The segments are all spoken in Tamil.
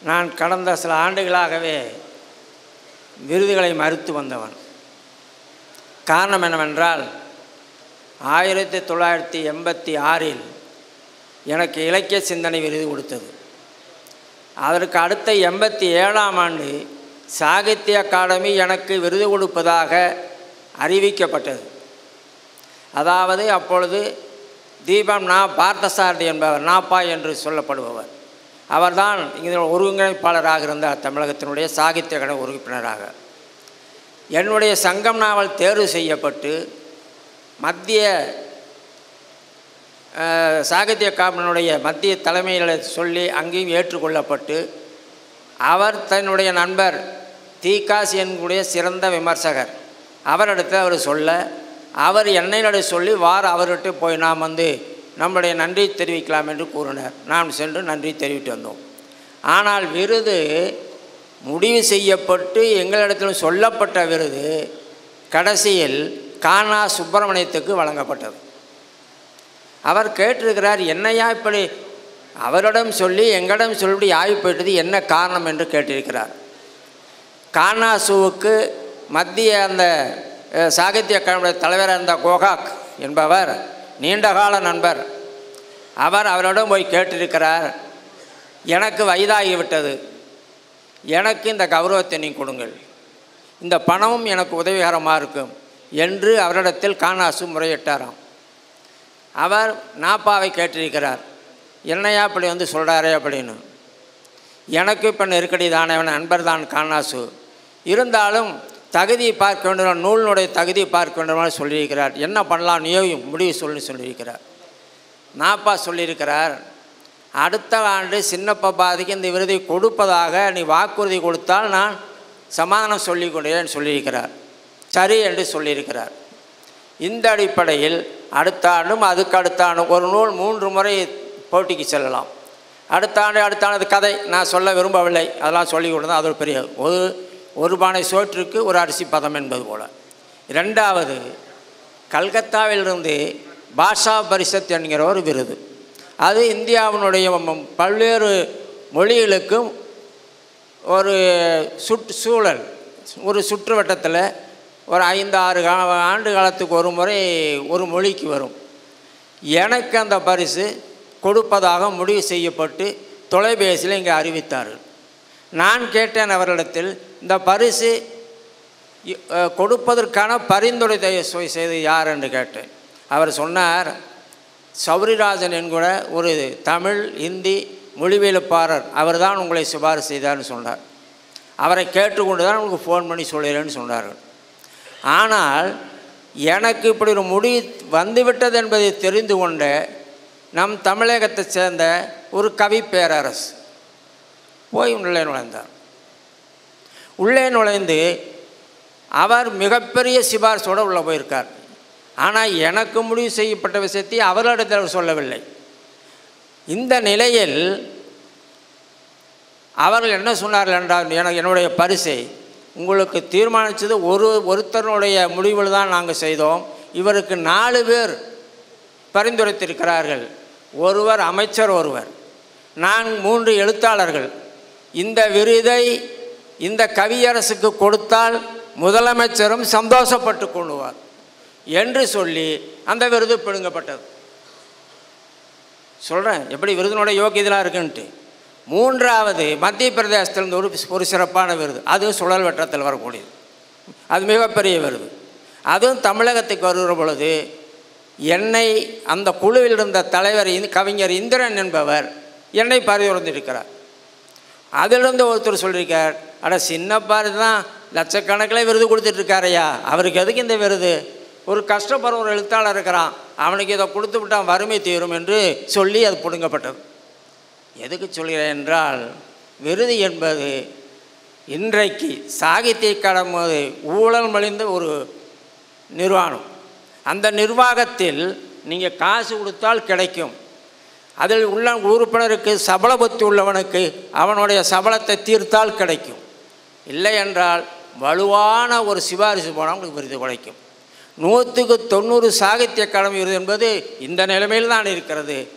நான் கடந்த சில ஆண்டுகளாகவே விருதுகளை மறுத்து வந்தவன் காரணம் என்னவென்றால் ஆயிரத்தி தொள்ளாயிரத்தி எண்பத்தி ஆறில் எனக்கு இலக்கிய சிந்தனை விருது கொடுத்தது அதற்கு அடுத்த எண்பத்தி ஏழாம் ஆண்டு சாகித்ய அகாடமி எனக்கு விருது கொடுப்பதாக அறிவிக்கப்பட்டது அதாவது அப்பொழுது தீபம் நா பார்த்தசாரதி என்பவர் நாப்பா என்று சொல்லப்படுபவர் அவர்தான் இதில் ஒருங்கிணைப்பாளராக இருந்தார் தமிழகத்தினுடைய சாகித்ய அகாடமி உறுப்பினராக என்னுடைய சங்கம் நாவல் தேர்வு செய்யப்பட்டு மத்திய அஹ், சாகித்ய அகாடமியினுடைய மத்திய தலைமையில் சொல்லி அங்கேயும் ஏற்றுக்கொள்ளப்பட்டு அவர் தன்னுடைய நண்பர் தீகாஸ் என்குடைய சிறந்த விமர்சகர் அவரிடத்தில் அவர் சொல்ல அவர் என்னையோட சொல்லி வார அவர்கிட்ட போய் நாம் வந்து நம்முடைய நன்றி தெரிவிக்கலாம் என்று கூறினார் நாம் சென்று நன்றி தெரிவித்து வந்தோம் ஆனால் விருது முடிவு செய்யப்பட்டு எங்களிடத்தில் சொல்லப்பட்ட விருது கடைசியில் கானா சுப்பிரமணியத்துக்கு வழங்கப்பட்டது அவர் கேட்டிருக்கிறார் என்னையா இப்படி அவரிடம் சொல்லி எங்களிடம் சொல்லி ஆகி போயிட்டது என்ன காரணம் என்று கேட்டிருக்கிறார் கானாசுவுக்கு மத்திய அந்த அஹ், சாகித்ய அகாடமியுடைய தலைவராக இருந்த கோகாக் என்பவர் நீண்டகால நண்பர் அவர் அவரிடம் போய் கேட்டிருக்கிறார் எனக்கு வயதாகிவிட்டது எனக்கு இந்த கௌரவத்தை நீ கொடுங்கள் இந்த பணமும் எனக்கு உதவிகரமாக இருக்கும் என்று அவரிடத்தில் கானாசு முறையிட்டாராம் அவர் நாப்பாவை கேட்டிருக்கிறார் என்னையா இப்படி வந்து சொல்கிறாரே அப்படின்னு எனக்கு இப்போ நெருக்கடி தானே அவன் நண்பர் தான் காணாசு இருந்தாலும் தகுதியை பார்க்க வேண்டும் நூலினுடைய தகுதியை பார்க்க வேண்டும் சொல்லியிருக்கிறார் என்ன பண்ணலாம் நீயோ முடிவு சொல்லி சொல்லியிருக்கிறார் நாப்பா சொல்லியிருக்கிறார் அடுத்த ஆண்டு சின்னப்ப பாதிக்கு இந்த விருதை கொடுப்பதாக நீ வாக்குறுதி கொடுத்தால் நான் சமாதானம் சொல்லிக் கொண்டேன் சொல்லியிருக்கிறார் சரி என்று சொல்லியிருக்கிறார் இந்த அடிப்படையில் அடுத்த ஆண்டும் அதுக்கு அடுத்த ஆண்டும் ஒரு நூல் மூன்று முறை போட்டிக்கு செல்லலாம் அடுத்த ஆண்டு அடுத்த ஆண்டு கதை நான் சொல்ல விரும்பவில்லை அதெல்லாம் சொல்லி கொடுத்தா அது ஒரு பெரிய ஒரு ஒரு பானை சோற்றுக்கு ஒரு அரிசி பதம் என்பது போல் ரெண்டாவது கல்கத்தாவிலிருந்து பாஷா பரிஷத் என்கிற ஒரு விருது அது இந்தியாவினுடைய ம- பல்வேறு மொழிகளுக்கும் ஒரு சுற்று சூழல் ஒரு சுற்றுவட்டத்தில் ஒரு ஐந்து ஆறு கா ஆண்டு காலத்துக்கு ஒரு முறை ஒரு மொழிக்கு வரும் எனக்கு அந்த பரிசு கொடுப்பதாக முடிவு செய்யப்பட்டு தொலைபேசியில் இங்கே அறிவித்தார்கள் நான் கேட்டேன் அவர்களிடத்தில் இந்த பரிசு இ- அஹ், கொடுப்பதற்கான பரிந்துரை தய- செய்- செய்தது யார் என்று கேட்டேன் அவர் சொன்னார் சௌரிராஜன் என்கிற ஒரு தமிழ் இந்தி மொழிபெயர்ப்பாளர் அவர் தான் உங்களை சிபாரிசு செய்தார்னு சொன்னார் அவரை கேட்டுக்கொண்டு தான் உங்களுக்கு ஃபோன் பண்ணி சொல்லுறேன்னு சொன்னார்கள் ஆனால் எனக்கு இப்படி ஒரு முடிவு வந்துவிட்டது என்பதை தெரிந்து கொண்ட நம் தமிழகத்தைச் சேர்ந்த ஒரு கவி பேரரசு போய் உள்ளே நுழைந்தார் உள்ளே நுழைந்து அவர் மிகப்பெரிய சிபாரிசோடு உள்ளே போயிருக்கார் ஆனால் எனக்கு முடிவு செய்யப்பட்ட விஷயத்தை அவர்களிடத்தில் அவர் சொல்லவில்லை இந்த நிலையில் அவர்கள் என்ன சொன்னார்கள் என்றால் எனக்கு என்னுடைய பரிசை உங்களுக்கு தீர்மானித்தது ஒரு ஒருத்தருடைய முடிவில் தான் நாங்கள் செய்தோம் இவருக்கு நாலு பேர் பரிந்துரைத்திருக்கிறார்கள் ஒருவர் அமைச்சர் ஒருவர் நான் மூன்று எழுத்தாளர்கள் இந்த விருதை இந்த கவியரசுக்கு கொடுத்தால் முதலமைச்சரும் சந்தோஷப்பட்டு கொள்வார் என்று சொல்லி அந்த விருது பிடுங்கப்பட்டது சொல்கிறேன் எப்படி விருதினுடைய யோக்கியதெல்லாம் இருக்குன்ட்டு மூன்றாவது மத்திய பிரதேசத்திலிருந்து ஒரு ஒரு சிறப்பான விருது அதுவும் சுழல் வட்டத்தில் வரக்கூடியது அது மிகப்பெரிய விருது அதுவும் தமிழகத்துக்கு வருகிற பொழுது என்னை அந்த குழுவில் இருந்த தலைவர் இந் கவிஞர் இந்திரன் என்பவர் என்னை பரிந்துரைத்திருக்கிறார் அதிலிருந்து ஒருத்தர் சொல்லியிருக்கார் அட சின்ன பாரு தான் லட்சக்கணக்கில் விருது கொடுத்துட்ருக்காரையா அவருக்கு எதுக்கு இந்த விருது ஒரு கஷ்டப்படுற ஒரு எழுத்தாளர் இருக்கிறான் அவனுக்கு இதை கொடுத்து விட்டான் வறுமை தீரும் என்று சொல்லி அது பிடுங்கப்பட்டது எதுக்கு சொல்கிறேன் என்றால் விருது என்பது இன்றைக்கு சாகித்ய கடமை ஊழல் மலிந்த ஒரு நிர்வாணம் அந்த நிர்வாகத்தில் நீங்கள் காசு கொடுத்தால் கிடைக்கும் அதில் உள்ள உறுப்பினருக்கு சபல புத்தி உள்ளவனுக்கு அவனுடைய சபலத்தை தீர்த்தால் கிடைக்கும் இல்லை என்றால் வலுவான ஒரு சிபாரிசு போனால் உங்களுக்கு விருது கிடைக்கும் நூற்றுக்கு தொண்ணூறு சாகித்ய அகாடமி விருது என்பது இந்த நிலைமையில் தான் இருக்கிறது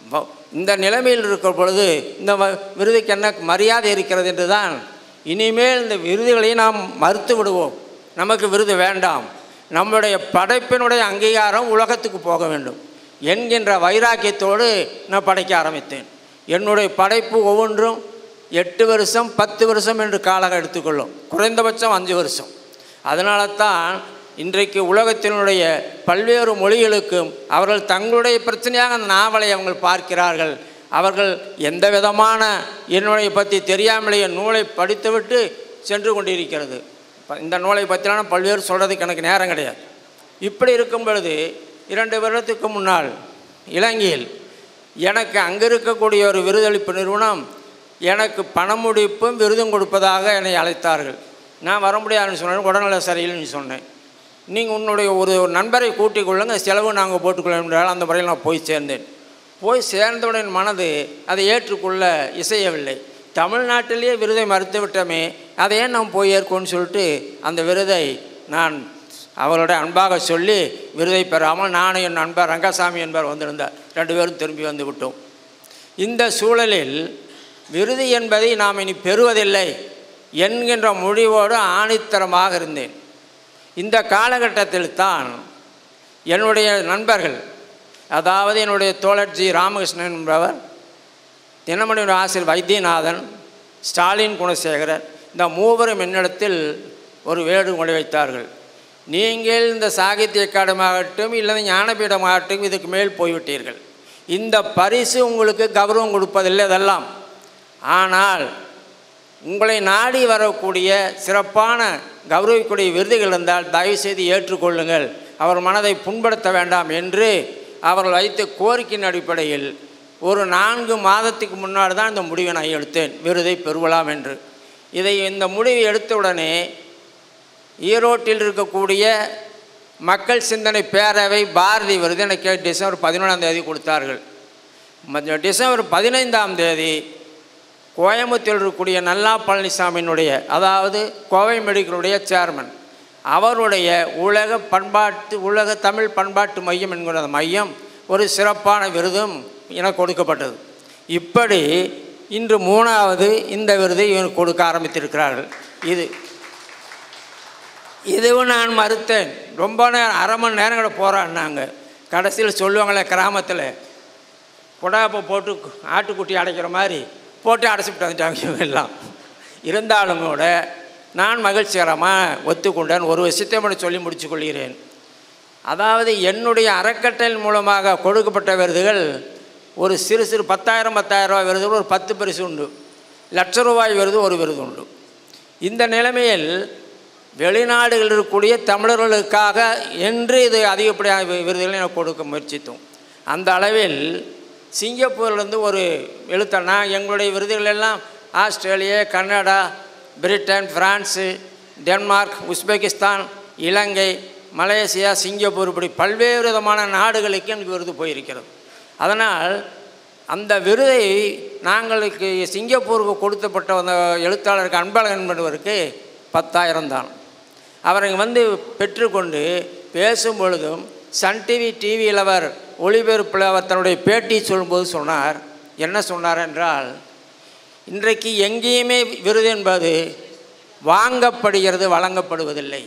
வ- இந்த நிலைமையில் இருக்கிற பொழுது இந்த வ- விருதுக்கு என்ன மரியாதை இருக்கிறது என்று தான் இனிமேல் இந்த விருதுகளை நாம் மறுத்து விடுவோம் நமக்கு விருது வேண்டாம் நம்முடைய படைப்பினுடைய அங்கீகாரம் உலகத்துக்கு போக வேண்டும் என்கின்ற வைராக்கியத்தோடு நான் படைக்க ஆரம்பித்தேன் என்னுடைய படைப்பு ஒவ்வொன்றும் எட்டு வருஷம் பத்து வருஷம் என்று காலம் எடுத்துக்கொள்ளும் குறைந்தபட்சம் அஞ்சு வருஷம் அதனால தான் இன்றைக்கு உலகத்தினுடைய பல்வேறு மொழிகளுக்கும் அவர்கள் தங்களுடைய பிரச்சனையாக அந்த நாவலை அவங்க பார்க்கிறார்கள் அவர்கள் எந்த விதமான என்னுடைய பற்றி தெரியாமலேயே நூலை படித்துவிட்டு சென்று கொண்டிருக்கிறது இப்ப இந்த நூலை பற்றிலாம் பல்வேறு சொல்கிறதுக்கு எனக்கு நேரம் கிடையாது இப்படி இருக்கும் பொழுது இரண்டு வருடத்துக்கு முன்னால் இலங்கையில் எனக்கு அங்கே இருக்கக்கூடிய ஒரு விருதளிப்பு நிறுவனம் எனக்கு பணமுடிப்பும் விருதும் கொடுப்பதாக என்னை அழைத்தார்கள் நான் வர முடியாதுன்னு சொன்னேன் உடல்நல சரியில்லைன்னு சொன்னேன் நீங்கள் உன்னுடைய ஒரு ஒரு நண்பரை கூட்டிக் கொள்ளுங்க செலவு நாங்கள் போட்டுக்கொள்ள என்றால் அந்த முறையில் நான் போய் சேர்ந்தேன் போய் சேர்ந்தவுடன் மனது அதை ஏற்றுக்கொள்ள இசையவில்லை தமிழ்நாட்டிலேயே விருதை மறுத்து விட்டோமே அதை ஏன் நாம் போய் ஏற்கோன்னு சொல்லிட்டு அந்த விருதை நான் அவரோட அன்பாக சொல்லி விருதை பெறாமல் நானும் என் நண்பர் ரங்கசாமி என்பவர் வந்திருந்தார் ரெண்டு பேரும் திரும்பி வந்து விட்டோம் இந்த சூழலில் விருது என்பதை நாம் இனி பெறுவதில்லை என்கின்ற முடிவோடு ஆணித்தரமாக இருந்தேன் இந்த காலகட்டத்தில் தான் என்னுடைய நண்பர்கள் அதாவது என்னுடைய தோழர் ஜி ராமகிருஷ்ணன் என்பவர் தினமணியுடைய ஆசிரியர் வைத்தியநாதன் ஸ்டாலின் குணசேகரர் இந்த மூவரும் என்னிடத்தில் ஒரு வேண்டுகோளை வைத்தார்கள் நீங்கள் இந்த சாகித்ய அகாடமியாகட்டும் இல்லை ஞானபீடமாகட்டும் இதுக்கு மேல் போய்விட்டீர்கள் இந்த பரிசு உங்களுக்கு கௌரவம் கொடுப்பதில்லை அதெல்லாம் ஆனால் உங்களை நாடி வரக்கூடிய சிறப்பான கௌரவிக்கூடிய விருதுகள் இருந்தால் தயவுசெய்து ஏற்றுக்கொள்ளுங்கள் அவர் மனதை புண்படுத்த வேண்டாம் என்று அவர்கள் வைத்த கோரிக்கையின் அடிப்படையில் ஒரு நான்கு மாதத்துக்கு முன்னாடி தான் இந்த முடிவை நான் எடுத்தேன் விருதை பெறுவலாம் என்று இதை இந்த முடிவை எடுத்தவுடனே ஈரோட்டில் இருக்கக்கூடிய மக்கள் சிந்தனை பேரவை பாரதி விருது எனக்கு டிசம்பர் பதினொன்றாம் தேதி கொடுத்தார்கள் ம- டிசம்பர் பதினைந்தாம் தேதி கோயம்புத்தூரில் இருக்கக்கூடிய நல்லா பழனிசாமியினுடைய அதாவது கோவை மெடிக்கலுடைய சேர்மன் அவருடைய உலக பண்பாட்டு உலக தமிழ் பண்பாட்டு மையம் என்கிற அந்த மையம் ஒரு சிறப்பான விருதும் எனக்கு கொடுக்கப்பட்டது இப்படி இன்று மூணாவது இந்த விருதை இவனுக்கு கொடுக்க ஆரம்பித்திருக்கிறார்கள் இது இதுவும் நான் மறுத்தேன் ரொம்ப நேரம் அரை மணி நேரம் கூட போராடினாங்க கடைசியில் சொல்லுவாங்களே கிராமத்தில் புடாப்பை போட்டு ஆட்டுக்குட்டி அடைக்கிற மாதிரி போட்டு அடைச்சிட்டு வந்துட்டாங்க இவங்க எல்லாம் இருந்தாலும் கூட நான் மகிழ்ச்சிகரமாக ஒத்துக்கொண்டேன் ஒரு விஷயத்தை மட்டும் சொல்லி முடிச்சு கொள்கிறேன் அதாவது என்னுடைய அறக்கட்டளை மூலமாக கொடுக்கப்பட்ட விருதுகள் ஒரு சிறு சிறு பத்தாயிரம் பத்தாயிரம் ரூபாய் விருதுகள் ஒரு பத்து பரிசு உண்டு லட்ச ரூபாய் விருது ஒரு விருது உண்டு இந்த நிலைமையில் வெளிநாடுகளில் இருக்கக்கூடிய தமிழர்களுக்காக என்று இது அதிகப்படியான வி- விருதுகளை எனக்கு கொடுக்க முயற்சித்தோம் அந்த அளவில் சிங்கப்பூர்லேருந்து ஒரு எழுத்தர் நான் எங்களுடைய விருதுகள் எல்லாம் Australia Canada Britain France Denmark Uzbekistan Ilangai Malaysia Singapore இப்படி பல்வேறு விதமான நாடுகளுக்கு எனக்கு விருது போயிருக்கிறது அதனால் அந்த விருதை நாங்களுக்கு சிங்கப்பூருக்கு கொடுத்தப்பட்ட அந்த எழுத்தாளருக்கு அன்பழகன் என்பவருக்கு பத்தாயிரம் தான் அவரை வந்து பெற்றுக்கொண்டு பேசும் பொழுதும் சன் டிவி டிவியில் அவர் ஒளிபரப்பில் அவர் தன்னுடைய பேட்டி சொல்லும்போது சொன்னார் என்ன சொன்னார் என்றால் இன்றைக்கு எங்கேயுமே விருது என்பது வாங்கப்படுகிறது வழங்கப்படுவதில்லை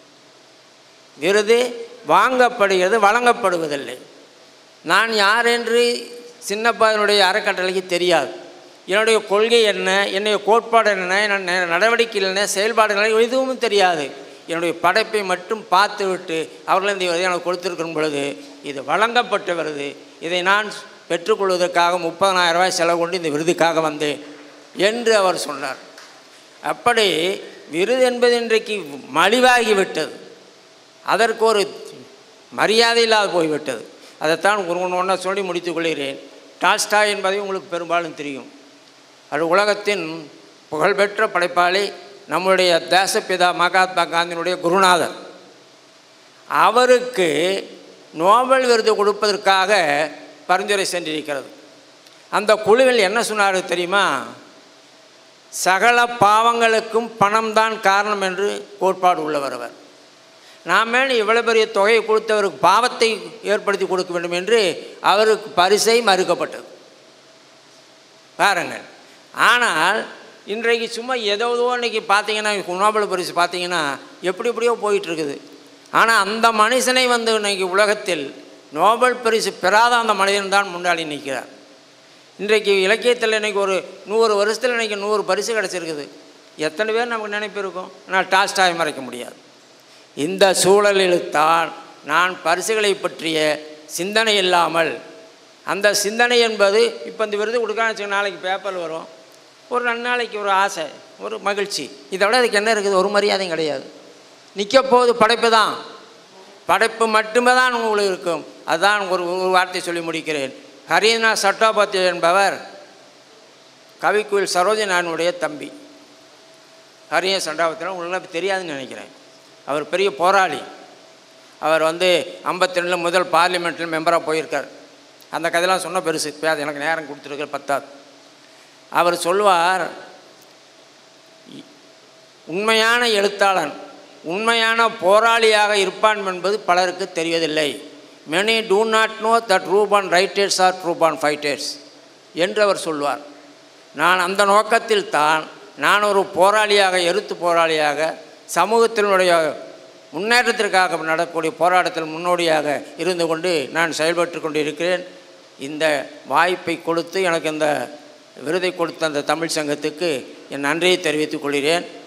விருது வாங்கப்படுகிறது வழங்கப்படுவதில்லை நான் யார் என்று சின்னப்பாதனுடைய அறக்கட்டளைக்கு தெரியாது என்னுடைய கொள்கை என்ன என்னுடைய கோட்பாடு என்ன என் ந- நடவடிக்கைகள் என்ன செயல்பாடுகள் எதுவும் தெரியாது என்னுடைய படைப்பை மட்டும் பார்த்துவிட்டு அவர்கள் இந்த விருதை எனக்கு கொடுத்திருக்கும் பொழுது இது வழங்கப்பட்ட விருது இதை நான் பெற்றுக்கொள்வதற்காக முப்பதனாயிரம் ரூபாய் செலவு கொண்டு இந்த விருதுக்காக வந்தேன் என்று அவர் சொன்னார் அப்படி விருது என்பது இன்றைக்கு மலிவாகிவிட்டது அதற்கு ஒரு மரியாதை இல்லாது போய்விட்டது அதைத்தான் ஒன்று ஒன்றா சொல்லி முடித்துக் கொள்கிறேன் டால்ஸ்டா என்பதை உங்களுக்கு பெரும்பாலும் தெரியும் அது உலகத்தின் புகழ்பெற்ற படைப்பாளி நம்முடைய தேசப்பிதா மகாத்மா காந்தியினுடைய குருநாதர் அவருக்கு நோபல் விருது கொடுப்பதற்காக பரிந்துரை சென்றிருக்கிறது அந்த குழுவில் என்ன சொன்னார் தெரியுமா சகல பாவங்களுக்கும் பணம்தான் காரணம் என்று கோட்பாடு உள்ளவர் அவர் நாம இவ்வளோ பெரிய தொகையை கொடுத்தவருக்கு பாவத்தை ஏற்படுத்தி கொடுக்க வேண்டும் என்று அவருக்கு பரிசை மறுக்கப்பட்டது பாருங்கள் ஆனால் இன்றைக்கு சும்மா ஏதோ ஏதோ இன்றைக்கி பார்த்தீங்கன்னா நோபல் பரிசு பார்த்தீங்கன்னா எப்படி எப்படியோ போயிட்டுருக்குது ஆனால் அந்த மனுஷனை வந்து இன்னைக்கு உலகத்தில் நோபல் பரிசு பெறாத அந்த மனிதன் தான் முன்னாடி நிற்கிறார் இன்றைக்கு இலக்கியத்தில் இன்றைக்கி ஒரு நூறு வருஷத்தில் இன்றைக்கி நூறு பரிசு கிடச்சிருக்குது எத்தனை பேர் நமக்கு நினைப்பு இருக்கும் ஆனால் டாஸ்டாய் மறைக்க முடியாது இந்த சூழலில் தான் நான் பரிசுகளை பற்றிய சிந்தனை இல்லாமல் அந்த சிந்தனை என்பது இப்போ இந்த விருது கொடுக்கான்னு நாளைக்கு பேப்பரில் வரும் ஒரு ரெண்டு நாளைக்கு ஒரு ஆசை ஒரு மகிழ்ச்சி இதை விட அதுக்கு என்ன இருக்குது ஒரு மரியாதையும் கிடையாது நிற்க போகுது படைப்பு தான் படைப்பு மட்டுமே தான் உங்களுக்கு இருக்கும் அதுதான் ஒரு ஒரு வார்த்தை சொல்லி முடிக்கிறேன் ஹரீனா சட்டோபாத்திய என்பவர் கவிக்குயில் சரோஜனானுடைய தம்பி ஹரிய சண்டாபத்திரம் உங்களுக்கு தெரியாதுன்னு நினைக்கிறேன் அவர் பெரிய போராளி அவர் வந்து ஐம்பத்தி ரெண்டில் முதல் பார்லிமெண்ட்டில் மெம்பராக போயிருக்கார் அந்த கதையெல்லாம் சொன்ன பெருசு இப்போ அது எனக்கு நேரம் கொடுத்துருக்க பத்தாது அவர் சொல்வார் "இ- உண்மையான எழுத்தாளன் உண்மையான போராளியாக இருப்பான் என்பது பலருக்கு தெரியவதில்லை many do not know that ரூபான் ரைட்டர்ஸ் ஆர் ரூபான் ஃபைட்டர்ஸ் என்று அவர் சொல்வார் நான் அந்த நோக்கத்தில் தான் நான் ஒரு போராளியாக எருத்து போராளியாக சமூகத்தினுடைய முன்னேற்றத்திற்காக நடக்கக்கூடிய போராட்டத்தில் முன்னோடியாக இருந்து கொண்டு நான் செயல்பட்டு கொண்டு இருக்கிறேன் இந்த வாய்ப்பை கொடுத்து எனக்கு இந்த விருதை கொடுத்த அந்த தமிழ் சங்கத்துக்கு என் நன்றியை தெரிவித்துக் கொள்கிறேன்